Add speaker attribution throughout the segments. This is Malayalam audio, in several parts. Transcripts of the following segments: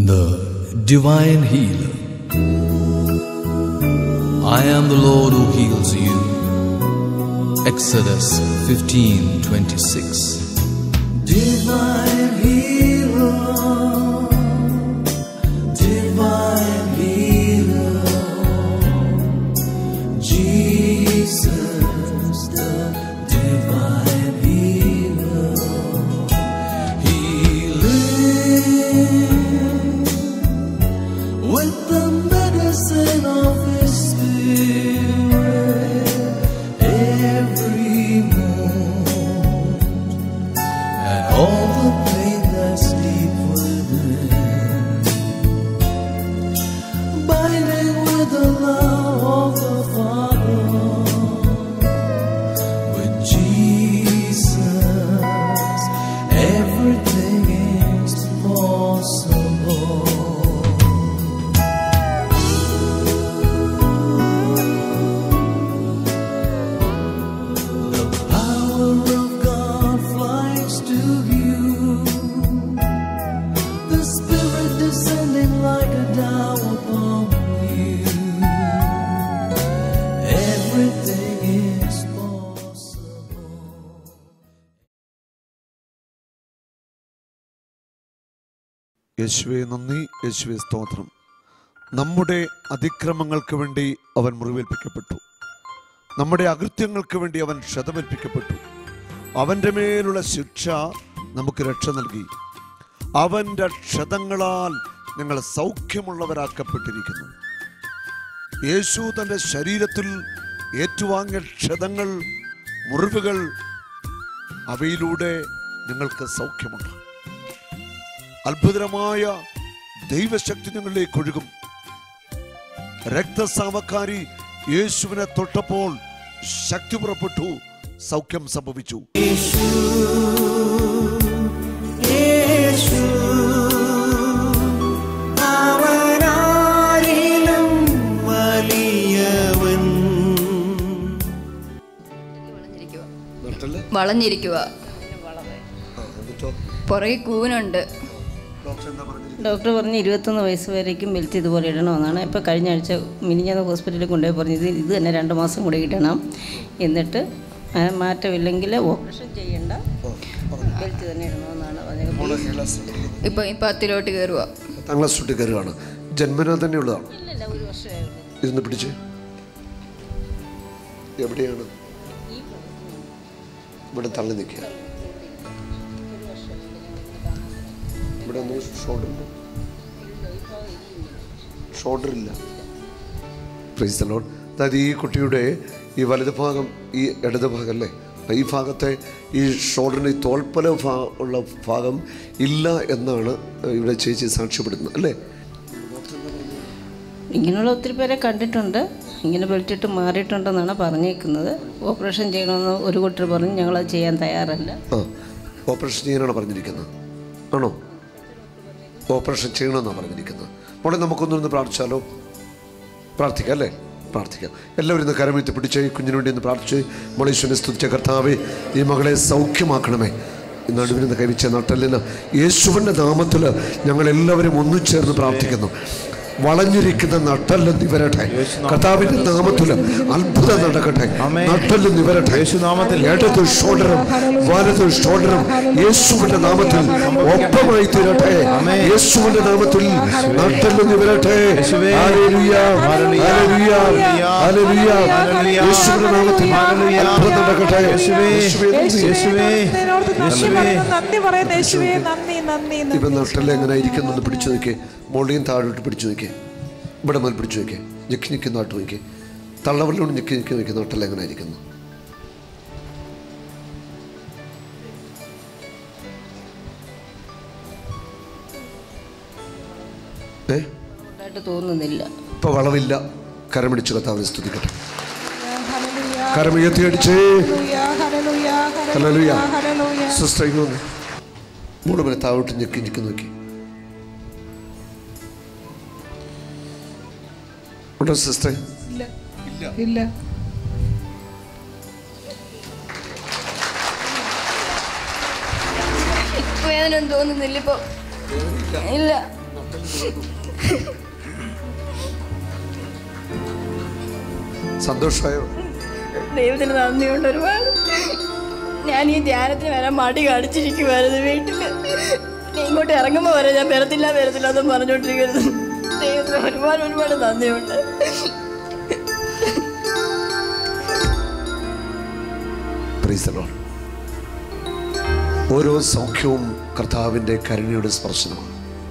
Speaker 1: the divine healer. I am the Lord who heals you. Exodus 15 26.
Speaker 2: Divine healer, divine healer, Jesus, the divine healer, healing with the medicine of His Spirit every moment and all the pain that's deep within. Binding with the love of the Father, with Jesus, everything is possible. The power of God flies to you. The Spirit descending like a down upon you. Everything is possible.
Speaker 3: യേശുവെ നന്ദി യേശുവെ സ്തോത്രം നമ്മുടെ അതിക്രമങ്ങൾക്ക് വേണ്ടി അവൻ മുറിവേൽപ്പിക്കപ്പെട്ടു നമ്മുടെ അകൃത്യങ്ങൾക്ക് വേണ്ടി അവൻ ക്ഷതമേൽപ്പിക്കപ്പെട്ടു അവൻ്റെ മേലുള്ള ശിക്ഷ നമുക്ക് രക്ഷ നൽകി അവൻ്റെ ക്ഷതങ്ങളാൽ ഞങ്ങൾ സൗഖ്യമുള്ളവരാക്കപ്പെട്ടിരിക്കുന്നു യേശു തൻ്റെ ശരീരത്തിൽ ഏറ്റുവാങ്ങിയ ക്ഷതങ്ങൾ മുറിവുകൾ അവയിലൂടെ നിങ്ങൾക്ക് സൗഖ്യമുണ്ട് അത്ഭുതകരമായ ദൈവശക്തി ഞങ്ങളിലേക്ക് ഒഴുകും രക്തസാവക്കാരി യേശുവിനെ തൊട്ടപ്പോൾ ശക്തി പുറപ്പെട്ടു സൗഖ്യം സംഭവിച്ചു
Speaker 2: യേശു അവനാരിലും വലിയവൻ
Speaker 4: വളഞ്ഞിരിക്കുക പുറകെ കൂനുണ്ട്
Speaker 5: ഡോക്ടർ പറഞ്ഞ് ഇരുപത്തൊന്ന് വയസ്സ് വരേക്കും ബെൽറ്റ് ഇതുപോലെ ഇടണമെന്നാണ് ഇപ്പോൾ കഴിഞ്ഞ ആഴ്ച മിനിഞ്ഞാന്ന് ഹോസ്പിറ്റലിൽ കൊണ്ടുപോയി പറഞ്ഞത് ഇത് തന്നെ രണ്ട് മാസം കൂടെ ഇടണം എന്നിട്ട് ആ മാറ്റമില്ലെങ്കിൽ ഓപ്പറേഷൻ ചെയ്യണ്ട ബെൽറ്റ് തന്നെ ഇടണമെന്നാണ് പറഞ്ഞത്
Speaker 4: ഇപ്പൊ ഈ പത്തിലോട്ട് കയറുക
Speaker 3: പത്താം ക്ലാസ് തൊട്ട് കയറുകയാണ് ജന്മനാ തന്നെയുള്ളതാണ്
Speaker 5: ഇല്ലല്ല ഒരു വർഷമായുള്ളൂ
Speaker 3: ഇരുന്ന് പിടിച്ച് എവിടെയാണ് ഇവിടെ തള്ളി നിൽക്കുക ഇവിടെ ഒന്ന് ഷോൾഡർ ഷോൾഡർ ഇല്ല പ്രൈസ് ദ ലോർഡ് അതായത് ഈ കുട്ടിയുടെ ഈ വലത് ഭാഗം ഈ ഇടത് ഭാഗം അല്ലേ ഈ ഭാഗത്തെ ഈ ഷോൾഡറിൻ്റെ ഈ തോൾപ്പല ഭാ ഉള്ള ഭാഗം ഇല്ല എന്നാണ് ഇവിടെ ചേച്ചി സാക്ഷ്യപ്പെടുന്നത് അല്ലേ
Speaker 5: ഇങ്ങനെയുള്ള ഒത്തിരി പേരെ കണ്ടിട്ടുണ്ട് ഇങ്ങനെ ബെൽറ്റ് ഇട്ട് മാറിയിട്ടുണ്ടെന്നാണ് പറഞ്ഞേക്കുന്നത് ഓപ്പറേഷൻ ചെയ്യണമെന്ന് ഒരു കൂട്ടർ പറഞ്ഞ് ഞങ്ങളത് ചെയ്യാൻ തയ്യാറല്ല
Speaker 3: ആ ഓപ്പറേഷൻ ചെയ്യാനാണ് പറഞ്ഞിരിക്കുന്നത് ആണോ ഓപ്പറേഷൻ ചെയ്യണമെന്നാണ് പറഞ്ഞിരിക്കുന്നത് മോളെ നമുക്കൊന്നൊന്ന് പ്രാർത്ഥിച്ചാലോ പ്രാർത്ഥിക്കാം അല്ലേ പ്രാർത്ഥിക്കാം എല്ലാവരും ഇന്ന് കരമെത്തി പിടിച്ച് ഈ കുഞ്ഞിനു വേണ്ടി ഒന്ന് പ്രാർത്ഥിച്ച് മോളീശ്വരനെ സ്തുതിച്ച കർത്താവെ ഈ മകളെ സൗഖ്യമാക്കണമേ ഈ നടുവിൽ നിന്ന് കൈവച്ച നട്ടലിന് യേശുവിൻ്റെ നാമത്തിൽ ഞങ്ങൾ എല്ലാവരും ഒന്നുചേർന്ന് പ്രാർത്ഥിക്കുന്നു വളഞ്ഞിരിക്കുന്ന നട്ടല് നിവരട്ടെ കർത്താവിന്റെ നാമത്തിൽ അത്ഭുതം നടക്കട്ടെ നട്ടല് നിവരട്ടെ ഇടത് ഷോൾഡറും വലത് ഷോൾഡറും യേശുവിന്റെ നാമത്തിൽ ഒപ്പമായി തീരട്ടെ യേശുവിന്റെ നാമത്തിൽ നട്ടല് നിവരട്ടെ ഹല്ലേലൂയ, ഹല്ലേലൂയ, ഹല്ലേലൂയ. യേശുവിന്റെ നാമത്തിൽ അത്ഭുതം നടക്കട്ടെ യേശുവേ നന്ദി.
Speaker 6: നന്ദി പറയുന്നു യേശുവേ നന്ദി നന്ദി നന്ദി
Speaker 3: ഇപ്പൊ നട്ടല് എങ്ങനെ ഇരിക്കുന്നു ഒന്ന് പിടിച്ചു നോക്കിയേ മോളിയും താഴോട്ട് പിടിച്ചു നോക്കിയേ ഇവിടെ മേൽ പിടിച്ചു നോക്കിയേ ഞെക്കി ഞെക്കി നാട്ട് നോക്കിയേ തള്ളവരിലോട് ഞെക്കി ഞെക്കി നോക്കി നട്ടല് എങ്ങനെ ഇരിക്കുന്നു ഏ
Speaker 5: ഉണ്ടായിട്ട് തോന്നുന്നില്ല
Speaker 3: ഇപ്പൊ വളവില്ല കരമിടിച്ച് കത്താവിനെ സ്തുതിക്കട്ടെ
Speaker 6: ഹല്ലേലൂയ
Speaker 3: കരമുയർത്തി അടിച്ചേ
Speaker 6: ഹല്ലേലൂയ
Speaker 3: ഹല്ലേലൂയ.
Speaker 6: ഹല്ലേലൂയ
Speaker 3: സിസ്റ്റർ ഇങ്ങ് വന്നേ മോള് മേലെ താഴോട്ട് ഞെക്കി ഞെക്കി നോക്കി ഉണ്ടോ സിസ്റ്റർ
Speaker 6: ഇല്ല ഇല്ല
Speaker 4: വേദന തോന്നുന്നില്ല ഇപ്പൊ ഇല്ല
Speaker 3: സന്തോഷമായോ
Speaker 5: ദൈവത്തിന് നന്ദിയുണ്ട് ഒരുപാട് ഞാൻ ഈ ധ്യാനത്തിന് വരാൻ മടി കാണിച്ചിരിക്കുമായിരുന്നു വീട്ടിൽ ഇനി ഇങ്ങോട്ട് ഇറങ്ങുമ്പോൾ വരെ ഞാൻ വരത്തില്ല വരത്തില്ല എന്ന് പറഞ്ഞുകൊണ്ടിരിക്കരുത് ദൈവത്തിന് ഒരുപാട് ഒരുപാട് നന്ദിയുണ്ട്
Speaker 3: Praise the Lord. ഓരോ സൗഖ്യവും കർത്താവിൻ്റെ കരുണയുടെ സ്പർശനമാണ്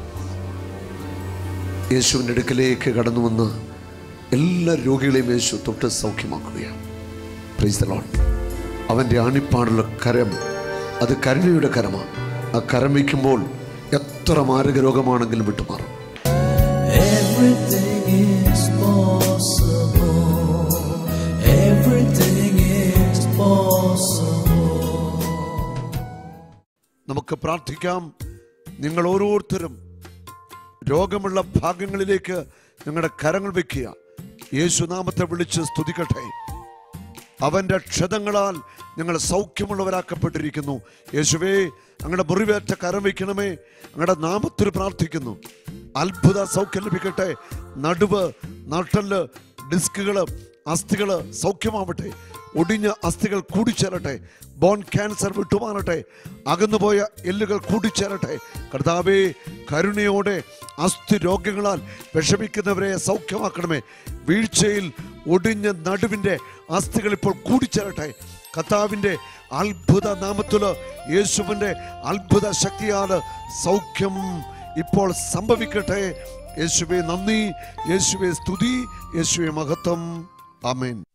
Speaker 3: യേശുവിൻ്റെ അടുക്കലേക്ക് കടന്നു വന്ന് എല്ലാ രോഗികളെയും യേശു തൊട്ട് സൗഖ്യമാക്കുകയാണ് പ്രൈസ് ദ ലോഡ് അവൻ്റെ ആണിപ്പാടുള്ള കരം അത് കരുണയുടെ കരമാണ് ആ കരം വയ്ക്കുമ്പോൾ എത്ര മാരക രോഗമാണെങ്കിലും വിട്ടുമാറും
Speaker 2: Everything is possible. Everything is possible.
Speaker 3: നമുക്ക് പ്രാർത്ഥിക്കാം നിങ്ങൾ ഓരോരുത്തരും രോഗമുള്ള ഭാഗങ്ങളിലേക്ക് നിങ്ങളുടെ കരങ്ങൾ വെക്കുക യേശുനാമത്തെ വിളിച്ച് സ്തുതിക്കട്ടെ അവന്റെ ക്ഷതങ്ങളാൽ നിങ്ങൾ സൗഖ്യമുള്ളവരാക്കപ്പെട്ടിരിക്കുന്നു യേശുവേ അങ്ങയുടെ മുറിവേറ്റ കരം വയ്ക്കണമേ അങ്ങയുടെ നാമത്തിൽ പ്രാർത്ഥിക്കുന്നു അത്ഭുത സൗഖ്യം ലഭിക്കട്ടെ നടുവ് നട്ടല് ഡിസ്കുകള് അസ്ഥികള് സൗഖ്യമാവട്ടെ ഒടിഞ്ഞ അസ്ഥികൾ കൂടിച്ചേരട്ടെ ബോൺ ക്യാൻസർ വിട്ടുമാറട്ടെ അകന്നുപോയ എല്ലുകൾ കൂടിച്ചേരട്ടെ കർത്താവേ കരുണയോടെ അസ്ഥി രോഗങ്ങളാൽ വിഷമിക്കുന്നവരെ സൗഖ്യമാക്കണമേ വീഴ്ചയിൽ ഒടിഞ്ഞ നടുവിൻ്റെ അസ്ഥികൾ ഇപ്പോൾ കൂടിച്ചേരട്ടെ കർത്താവിൻ്റെ അത്ഭുത നാമത്തില് യേശുവിൻ്റെ അത്ഭുത ശക്തിയാൽ സൗഖ്യം ഇപ്പോൾ സംഭവിക്കട്ടെ യേശുവെ നന്ദി യേശുവെ സ്തുതി യേശുവെ മഹത്വം ആമേൻ